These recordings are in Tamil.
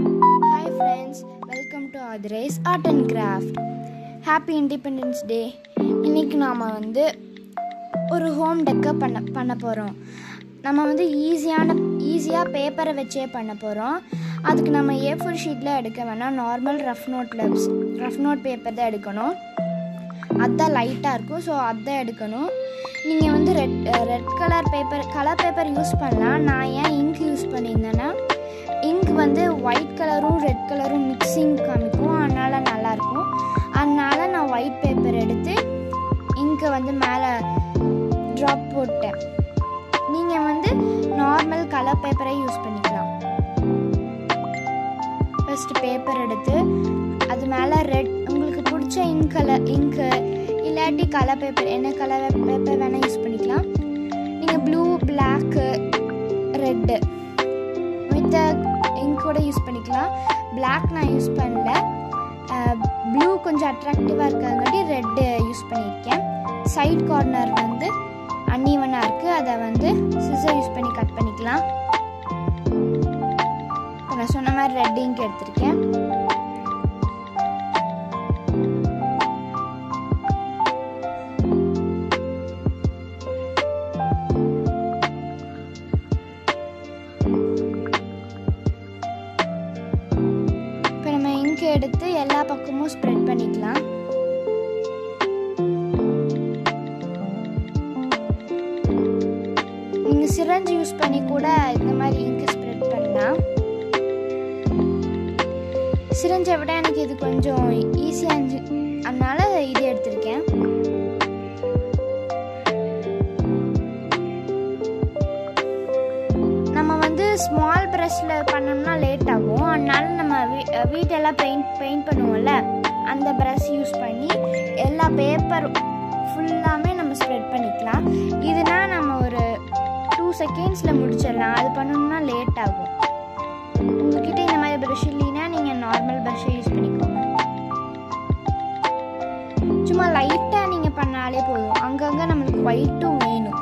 ஹாய் ஃப்ரெண்ட்ஸ் வெல்கம் டு ஆதரைஸ் art and craft happy independence day இன்னைக்கு நாம் வந்து ஒரு ஹோம் டெக்கை பண்ண பண்ண போகிறோம் நம்ம வந்து ஈஸியான ஈஸியாக பேப்பரை வச்சே பண்ண போகிறோம் அதுக்கு நம்ம ஏ ஃபோர் ஷீட்டில் எடுக்க வேணாம் நார்மல் ரஃப் நோட்டில் ரஃப் நோட் பேப்பர் தான் எடுக்கணும் அதுதான் லைட்டாக இருக்கும் ஸோ அதுதான் எடுக்கணும் நீங்கள் வந்து red red colour paper colour paper use பண்ணலாம் நான் ஏன் இங்க் யூஸ் பண்ணியிருந்தேன்னா இங்க் வந்து ஒயிட் கலரும் ரெட் கலரும் மிக்சிங் காமிக்கும் அதனால் நல்லாயிருக்கும் அதனால் நான் ஒயிட் பேப்பர் எடுத்து இங்கை வந்து மேலே ட்ராப் போட்டேன் நீங்கள் வந்து நார்மல் கலர் பேப்பரை யூஸ் பண்ணிக்கலாம் ஃபஸ்ட்டு பேப்பர் எடுத்து அது மேலே ரெட் உங்களுக்கு பிடிச்ச இங்க் கலர் இங்கு இல்லாட்டி கலர் பேப்பர் என்ன கலர் பேப்பர் வேணால் யூஸ் பண்ணிக்கலாம் நீங்கள் ப்ளூ பிளாக்கு ரெட்டு மித்த இங்க் கூட யூஸ் பண்ணிக்கலாம் பிளாக் நான் யூஸ் பண்ணல ப்ளூ கொஞ்சம் அட்ராக்டிவாக இருக்கிறங்காட்டி ரெட்டு யூஸ் பண்ணியிருக்கேன் சைட் கார்னர் வந்து அன்ஈவனாக இருக்குது அதை வந்து சிசர் யூஸ் பண்ணி கட் பண்ணிக்கலாம் இப்போ நான் சொன்ன மாதிரி ரெட் இங்க் எடுத்திருக்கேன் இப்போ நம்ம இங்க் எடுத்து எல்லா பக்கமும் ஸ்ப்ரெட் பண்ணிக்கலாம் நீங்கள் சிரஞ்ச் யூஸ் பண்ணி கூட இந்த மாதிரி இங்க் ஸ்ப்ரெட் பண்ணலாம் சிரஞ்சை விட எனக்கு இது கொஞ்சம் ஈஸியாக இருந்துச்சு அதனால இது எடுத்திருக்கேன் நம்ம வந்து ஸ்மால் ப்ரஷ்ல பண்ணோம்னா லேட் ஆகும் அதனால நம்ம வீ வீட்டெல்லாம் பெயிண்ட் பெயிண்ட் பண்ணுவோம்ல அந்த ப்ரஷ் யூஸ் பண்ணி எல்லா பேப்பர் ஃபுல்லாமே நம்ம ஸ்ப்ரெட் பண்ணிக்கலாம் இதுனா நம்ம ஒரு டூ செகண்ட்ஸில் முடிச்சிடலாம் அது பண்ணணும்னா லேட் ஆகும் உங்ககிட்ட இந்த மாதிரி ப்ரஷ் இல்லைன்னா நீங்கள் நார்மல் ப்ரஷ்ஷை யூஸ் பண்ணிக்கோங்க சும்மா லைட்டாக நீங்கள் பண்ணாலே போதும் அங்கங்கே நம்மளுக்கு ஒயிட்டும் வேணும்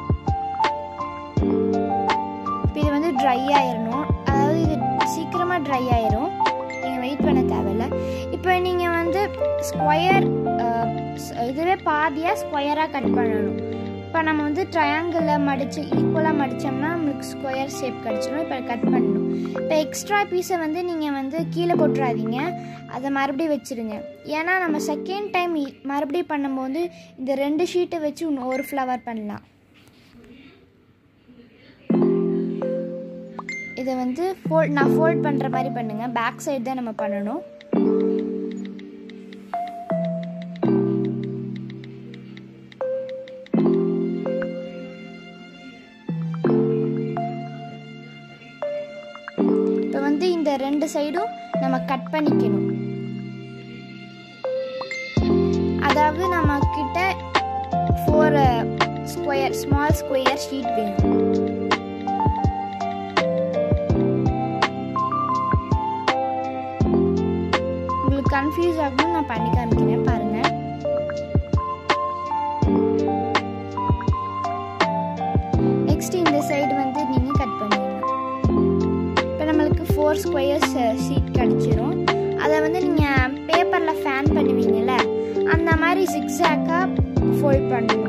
இப்போ இது வந்து ட்ரை ஆயிடணும் அதாவது இது சீக்கிரமாக ட்ரை ஆயிரும் நீங்கள் வெயிட் பண்ண தேவையில்ல இப்போ நீங்கள் வந்து ஸ்கொயர் இதுவே பாதியாக ஸ்கொயராக கட் பண்ணணும் இப்போ நம்ம வந்து ட்ரையாங்கிளில் மடித்து ஈக்குவலாக மடித்தோம்னா நம்மளுக்கு ஸ்கொயர் ஷேப் கிடச்சிடும் இப்போ கட் பண்ணணும் இப்போ எக்ஸ்ட்ரா பீஸை வந்து நீங்கள் வந்து கீழே போட்டுறாதீங்க அதை மறுபடியும் வச்சுருங்க ஏன்னா நம்ம செகண்ட் டைம் மறுபடியும் பண்ணும்போது இந்த ரெண்டு ஷீட்டை வச்சு இன்னும் ஒரு ஃப்ளவர் பண்ணலாம் இதை வந்து ஃபோல்ட் நான் ஃபோல்ட் பண்ணுற மாதிரி பண்ணுங்கள் பேக் சைடு தான் நம்ம பண்ணணும் இப்போ வந்து இந்த ரெண்டு சைடும் நம்ம கட் பண்ணிக்கணும் அதாவது நம்ம கிட்ட four square small square sheet வேணும் உங்களுக்கு கன்ஃபியூஸ் ஆகணும் நான் பண்ணி காமிக்கிறேன் பாருங்க நெக்ஸ்ட் இந்த சைடு வந்து நீங்கள் கட் பண்ணிடணும் இப்போ நம்மளுக்கு ஃபோர் ஸ்கொயர்ஸ் ஷீட் கிடச்சிரும் அதை வந்து நீங்கள் பேப்பரில் ஃபேன் பண்ணுவீங்கல்ல அந்த மாதிரி சிக்ஸாக்காக ஃபோல்ட் பண்ணணும்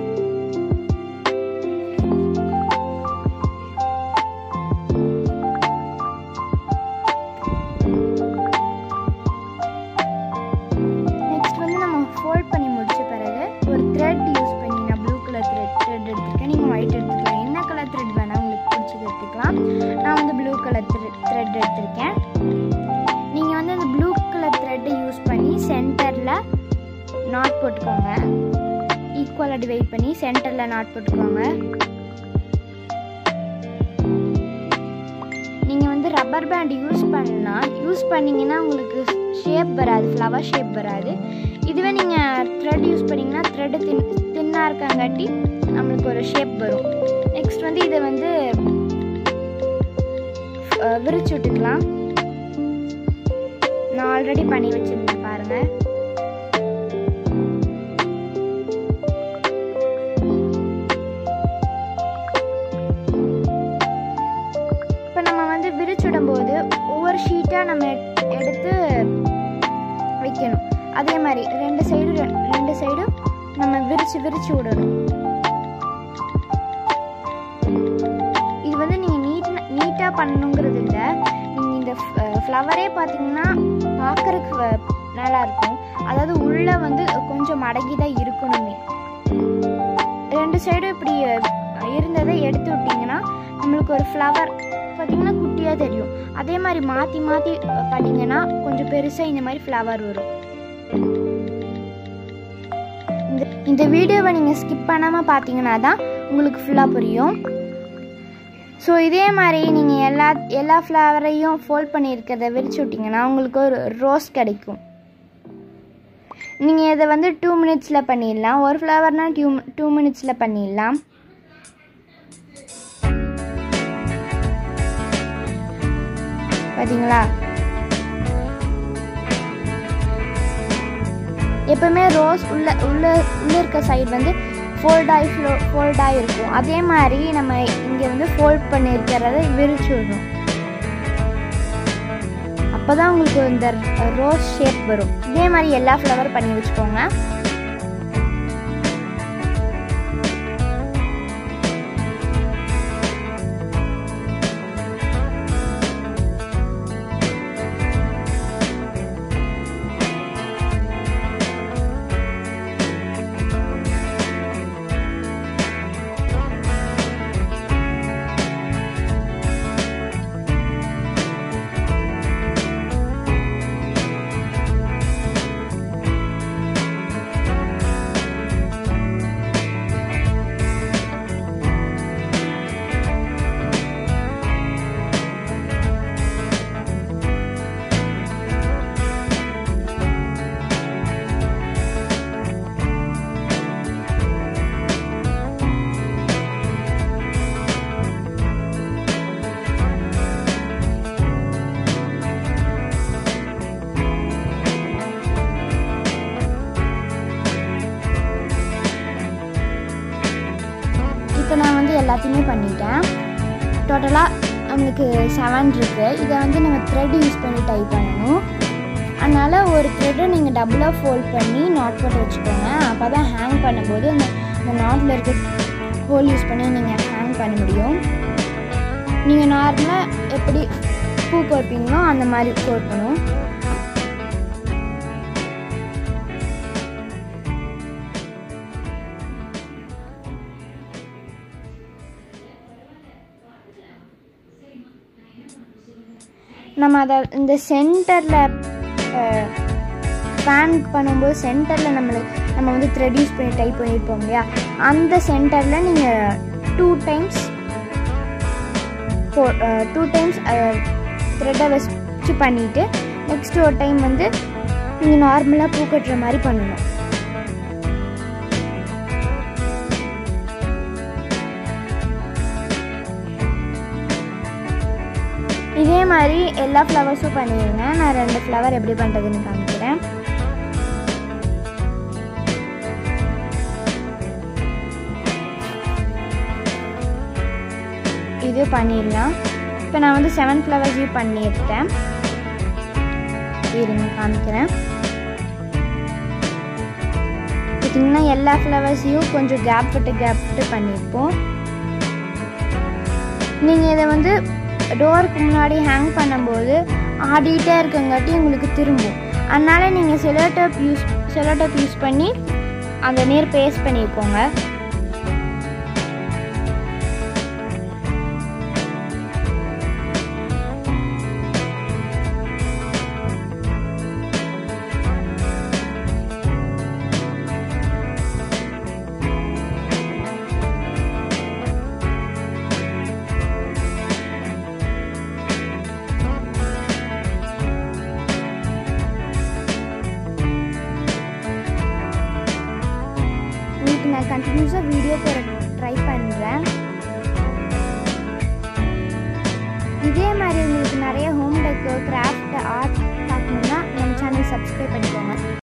நெக்ஸ்ட் வந்து நம்ம ஃபோல்ட் பண்ணி முடிச்ச பிறகு ஒரு த்ரெட் யூஸ் பண்ணி நான் ப்ளூ கலர் த்ரெட் த்ரெட் எடுத்துருக்கேன் நீங்கள் ஒயிட் எடுத்துக்கலாம் என்ன கலர் த்ரெட் வேணால் உங்களுக்கு பிடிச்சது எடுத்துக்கலாம் நான் வந்து ப்ளூ கலர் த்ரெட் த்ரெட் எடுத்திருக்கேன் நீங்கள் வந்து அந்த ப்ளூ கலர் த்ரெட்டை யூஸ் பண்ணி சென்டரில் நாட் போட்டுக்கோங்க ஈக்குவலாக டிவைட் பண்ணி சென்டரில் நாட் போட்டுக்கோங்க நீங்கள் வந்து ரப்பர் பேண்ட் யூஸ் பண்ணால் யூஸ் பண்ணிங்கன்னா உங்களுக்கு ஷேப் வராது ஃப்ளவர் ஷேப் வராது இதுவே நீங்கள் த்ரெட் யூஸ் பண்ணிங்கன்னா த்ரெட்டு தின் தின்னாக இருக்கங்காட்டி நம்மளுக்கு ஒரு ஷேப் வரும் நெக்ஸ்ட் வந்து இதை வந்து அஹ், விரிச்சு விட்டுக்கலாம் நான் ஆல்ரெடி பண்ணி வச்சுருந்தேன் பாருங்கள் இப்போ நம்ம வந்து விரிச்சுடும்போது ஒவ்வொரு ஷீட்டாக நம்ம எடுத்து வைக்கணும் அதே மாதிரி ரெண்டு சைடு ரெண்டு சைடும் நம்ம விரிச்சு விரிச்சு விடணும் இது வந்து நீங்கள் நீட் நீட்டாக பண்ணணுங்கிறது இல்லை நீங்கள் இந்த ஃப்ளவரே பார்த்தீங்கன்னா பார்க்குறக்கு நல்லா இருக்கும் அதாவது உள்ளே வந்து கொஞ்சம் மடங்கி தான் இருக்கணுமே ரெண்டு சைடும் இப்படி இருந்ததை எடுத்து விட்டிங்கன்னா நம்மளுக்கு ஒரு ஃப்ளவர் பார்த்தீங்கன்னா குட்டியாக தெரியும் அதே மாதிரி மாற்றி மாற்றி பண்ணிங்கன்னா கொஞ்சம் பெருசாக இந்த மாதிரி ஃப்ளவர் வரும் இந்த இந்த வீடியோவை நீங்கள் ஸ்கிப் பண்ணாமல் பார்த்தீங்கன்னா தான் உங்களுக்கு ஃபுல்லாக புரியும் ஸோ இதே மாதிரி நீங்கள் எல்லா எல்லா ஃப்ளவரையும் ஃபோல்ட் பண்ணியிருக்கிறத விரிச்சு விட்டிங்கன்னா உங்களுக்கு ஒரு ரோஸ் கிடைக்கும் நீங்கள் இதை வந்து டூ மினிட்ஸில் பண்ணிடலாம் ஒரு ஃப்ளவர்னால் டூ டூ மினிட்ஸில் பண்ணிடலாம் பார்த்தீங்களா எப்பவுமே ரோஸ் உள்ள உள்ள உள்ள இருக்க சைடு வந்து ஃபோல்ட் ஆகி ஃப்ளோ ஃபோல்ட் ஆகி இருக்கும் அதே மாதிரி நம்ம இங்கே வந்து ஃபோல்ட் பண்ணியிருக்கிறத விரிச்சு விடணும் அப்போ தான் உங்களுக்கு இந்த ரோஸ் ஷேப் வரும் இதே மாதிரி எல்லா ஃப்ளவர் பண்ணி வச்சுக்கோங்க இப்போ நான் வந்து எல்லாத்தையுமே பண்ணிட்டேன் டோட்டலாக நம்மளுக்கு செவன் இருக்குது இதை வந்து நம்ம த்ரெட் யூஸ் பண்ணி டைப் பண்ணணும் அதனால் ஒரு த்ரெட்டை நீங்கள் டபுளாக ஃபோல்ட் பண்ணி நாட் போட்டு வச்சுக்கோங்க அப்போ தான் ஹேங் பண்ணும்போது அந்த அந்த நாட்டில் இருக்க ஹோல் யூஸ் பண்ணி நீங்கள் ஹேங் பண்ண முடியும் நீங்கள் நார்மலாக எப்படி பூ கோர்ப்பீங்களோ அந்த மாதிரி கோர்க்கணும் நம்ம அதை இந்த சென்டரில் ஃபேன் பண்ணும்போது சென்டரில் நம்மளுக்கு நம்ம வந்து த்ரெட் யூஸ் பண்ணி டைப் பண்ணியிருப்போம் இல்லையா அந்த சென்டரில் நீங்கள் டூ டைம்ஸ் டூ டைம்ஸ் த்ரெட்டை வச்சு பண்ணிவிட்டு நெக்ஸ்ட் ஒரு டைம் வந்து நீங்கள் நார்மலாக பூ கட்டுற மாதிரி பண்ணணும் இதே மாதிரி எல்லா ஃப்ளவர்ஸும் பண்ணிடுங்க நான் ரெண்டு ஃப்ளவர் எப்படி பண்ணுறதுன்னு காமிக்கிறேன் இது பண்ணிடலாம் இப்போ நான் வந்து செவன் ஃப்ளவர்ஸையும் பண்ணியிருக்கேன் இருங்க காமிக்கிறேன் பார்த்தீங்கன்னா எல்லா ஃப்ளவர்ஸையும் கொஞ்சம் கேப் விட்டு கேப் விட்டு பண்ணியிருப்போம் நீங்கள் இதை வந்து டோருக்கு முன்னாடி ஹேங் பண்ணும்போது ஆடிட்டே இருக்கங்காட்டி உங்களுக்கு திரும்பும் அதனால நீங்கள் செலோடப் யூஸ் செலோடப் யூஸ் பண்ணி அந்த நீர் பேஸ்ட் பண்ணிக்கோங்க உங்களுக்கு நான் கண்டினியூஸாக வீடியோ போட ட்ரை பண்ணுறேன் இதே மாதிரி உங்களுக்கு நிறைய ஹோம் டெக்கோ கிராஃப்ட் ஆர்ட் பார்க்கணுன்னா நம்ம சேனல் சப்ஸ்கிரைப் பண்ணிக்கோங்க